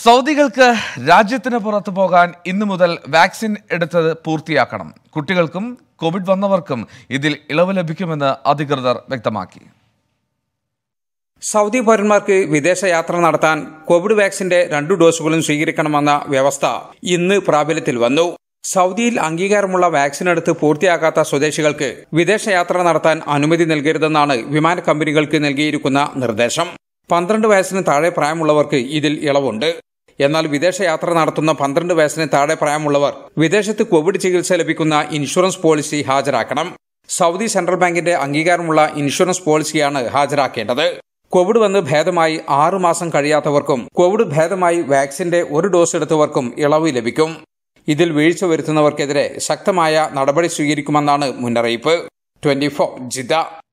സൗദികൾക്ക് രാജ്യത്തിന് പുറത്തു പോകാൻ ഇന്നു മുതൽ വാക്സിൻ എടുത്തത് പൂർത്തിയാക്കണം കുട്ടികൾക്കും കോവിഡ് വന്നവർക്കും ഇതിൽ ഇളവ് ലഭിക്കുമെന്ന് അധികൃതർ വ്യക്തമാക്കി സൗദി പൗരന്മാർക്ക് വിദേശയാത്ര നടത്താൻ കോവിഡ് വാക്സിന്റെ രണ്ടു ഡോസുകളും സ്വീകരിക്കണമെന്ന വ്യവസ്ഥ ഇന്ന് പ്രാബല്യത്തിൽ വന്നു സൗദിയിൽ അംഗീകാരമുള്ള വാക്സിൻ എടുത്ത് പൂർത്തിയാക്കാത്ത സ്വദേശികൾക്ക് വിദേശയാത്ര നടത്താൻ അനുമതി നൽകരുതെന്നാണ് വിമാന കമ്പനികൾക്ക് നൽകിയിരിക്കുന്ന നിർദ്ദേശം പന്ത്രണ്ട് വയസ്സിന് താഴെ പ്രായമുള്ളവർക്ക് ഇതിൽ ഇളവുണ്ട് എന്നാൽ വിദേശയാത്ര നടത്തുന്ന പന്ത്രണ്ട് വയസ്സിന് താഴെ പ്രായമുള്ളവർ വിദേശത്ത് കോവിഡ് ചികിത്സ ലഭിക്കുന്ന ഇൻഷുറൻസ് പോളിസി ഹാജരാക്കണം സൗദി സെൻട്രൽ ബാങ്കിന്റെ അംഗീകാരമുള്ള ഇൻഷുറൻസ് പോളിസിയാണ് ഹാജരാക്കേണ്ടത് കോവിഡ് വന്ന് ഭേദമായി ആറു മാസം കഴിയാത്തവർക്കും കോവിഡ് ഭേദമായി വാക്സിന്റെ ഒരു ഡോസ് എടുത്തവർക്കും ഇളവ് ലഭിക്കും ഇതിൽ വീഴ്ച വരുത്തുന്നവർക്കെതിരെ ശക്തമായ നടപടി സ്വീകരിക്കുമെന്നാണ് മുന്നറിയിപ്പ് ട്വന്റി ഫോർ ജിദ്ദ